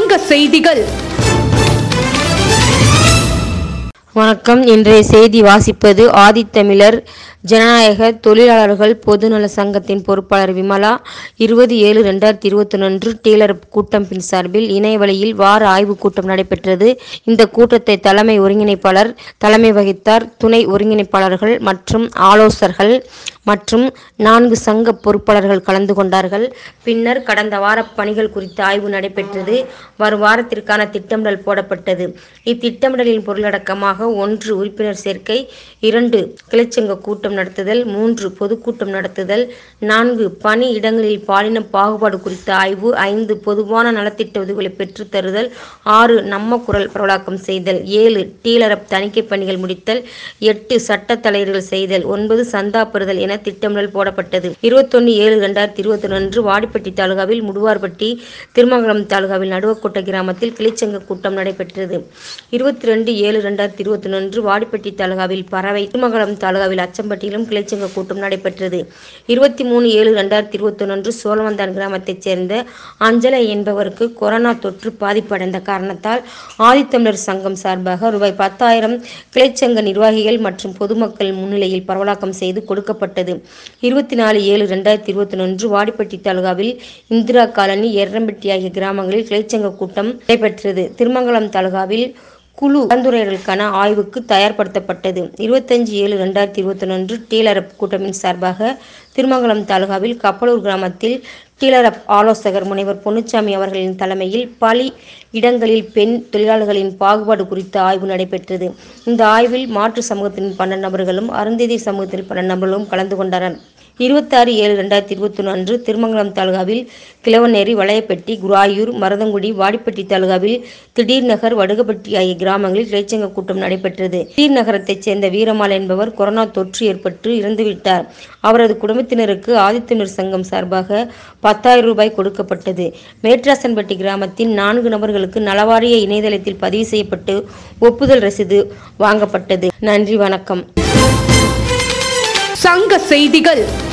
சங்க செய்திகள் வணக்கம் இன்றைய செய்தி வாசிப்பது ஆதித்தமிழர் ஜனநாயக தொழிலாளர்கள் பொதுநல சங்கத்தின் பொறுப்பாளர் விமலா இருபது ஏழு ரெண்டாயிரத்தி இருபத்தி ஒன்று டீலர் கூட்டமைப்பின் சார்பில் இணையவழியில் வார ஆய்வுக் கூட்டம் நடைபெற்றது இந்த கூட்டத்தை தலைமை ஒருங்கிணைப்பாளர் தலைமை வகித்தார் துணை ஒருங்கிணைப்பாளர்கள் மற்றும் ஆலோசகர்கள் மற்றும் நான்கு சங்க பொறுப்பாளர்கள் கலந்து கொண்டார்கள் பின்னர் கடந்த வார பணிகள் குறித்த ஆய்வு நடைபெற்றது வரும் வாரத்திற்கான திட்டமிடல் போடப்பட்டது இத்திட்டமிடலின் பொருளடக்கமாக ஒன்று உறுப்பினர் சேர்க்கை இரண்டு கிளைச்சங்க கூட்டம் நடத்துதல் மூன்று பொதுக்கூட்டம் நடத்துதல் நான்கு பணி இடங்களில் பாலின பாகுபாடு குறித்த ஆய்வு ஐந்து பொதுவான நலத்திட்ட உதவிகளை பெற்றுத் தருதல் ஆறு நம்ம குரல் பரவலாக்கம் செய்தல் ஏழு டீலரப் தணிக்கை பணிகள் முடித்தல் எட்டு சட்ட தலையீடுகள் செய்தல் ஒன்பது சந்தா பெறுதல் என திட்டமிடல் போடப்பட்டது இருபத்தொன்னு ஏழு ரெண்டாயிரத்தி இருபத்தி ஒன்று வாடிப்பட்டி தாலுகாவில் முடுவார்பட்டி திருமங்கலம் தாலுகாவில் நடுவக்கோட்டை கிராமத்தில் கிளைச்சங்க கூட்டம் நடைபெற்றது இருபத்தி ரெண்டு ஏழு ரெண்டாயிரத்தி இருபத்தி ஒன்று வாடிப்பட்டி தாலுகாவில் பறவை திருமங்கலம் தாலுகாவில் அச்சம்பட்டியிலும் கிளைச்சங்க கூட்டம் நடைபெற்றது இருபத்தி மூணு ஏழு ரெண்டாயிரத்தி இருபத்தி ஒன்று சோழவந்தான் கிராமத்தைச் சேர்ந்த அஞ்சலை என்பவருக்கு கொரோனா தொற்று பாதிப்படைந்த காரணத்தால் ஆதித்தமிழர் சங்கம் சார்பாக ரூபாய் பத்தாயிரம் கிளைச்சங்க நிர்வாகிகள் மற்றும் பொதுமக்கள் முன்னிலையில் பரவலாக்கம் செய்து கொடுக்கப்பட்டது இருபத்தி நாலு ஏழு ரெண்டாயிரத்தி இருபத்தி ஒன்று வாடிப்பட்டி தாலுகாவில் இந்திரா காலனி எர்ரம்பட்டி ஆகிய கிராமங்களில் கிளைச்சங்க கூட்டம் நடைபெற்றது திருமங்கலம் தாலுகாவில் குழு கலந்துரையாடலுக்கான ஆய்வுக்கு தயார்படுத்தப்பட்டது இருபத்தஞ்சு ஏழு ரெண்டாயிரத்தி இருபத்தி ஒன்று டீலரப் கூட்டமின் சார்பாக திருமங்கலம் தாலுகாவில் கப்பலூர் கிராமத்தில் டீலரப் ஆலோசகர் முனைவர் பொன்னுச்சாமி அவர்களின் தலைமையில் பலி இடங்களில் பெண் தொழிலாளர்களின் பாகுபாடு குறித்த ஆய்வு நடைபெற்றது இந்த ஆய்வில் மாற்று சமூகத்தின் பன்னெண்டு நபர்களும் அருந்ததி சமூகத்தின் பன்னெண்டு நபர்களும் கலந்து கொண்டனர் இருபத்தாறு ஏழு ரெண்டாயிரத்தி இருபத்தி ஒன்று அன்று திருமங்கலம் தாலுகாவில் கிழவநேரி வளையப்பட்டி குராயூர் மருதங்குடி வாடிப்பட்டி தாலுகாவில் திடீர் நகர் வடுகப்பட்டி ஆகிய கிராமங்களில் இறைச்சங்க கூட்டம் நடைபெற்றது திடீர் நகரத்தைச் சேர்ந்த வீரமால் என்பவர் கொரோனா தொற்று ஏற்பட்டு இறந்துவிட்டார் அவரது குடும்பத்தினருக்கு ஆதித்தமிழர் சங்கம் சார்பாக பத்தாயிரம் ரூபாய் கொடுக்கப்பட்டது மேட்ராசன்பட்டி கிராமத்தின் நான்கு நபர்களுக்கு நலவாரிய இணையதளத்தில் பதிவு செய்யப்பட்டு ஒப்புதல் ரசீது வாங்கப்பட்டது நன்றி வணக்கம் சங்க செய்திகள்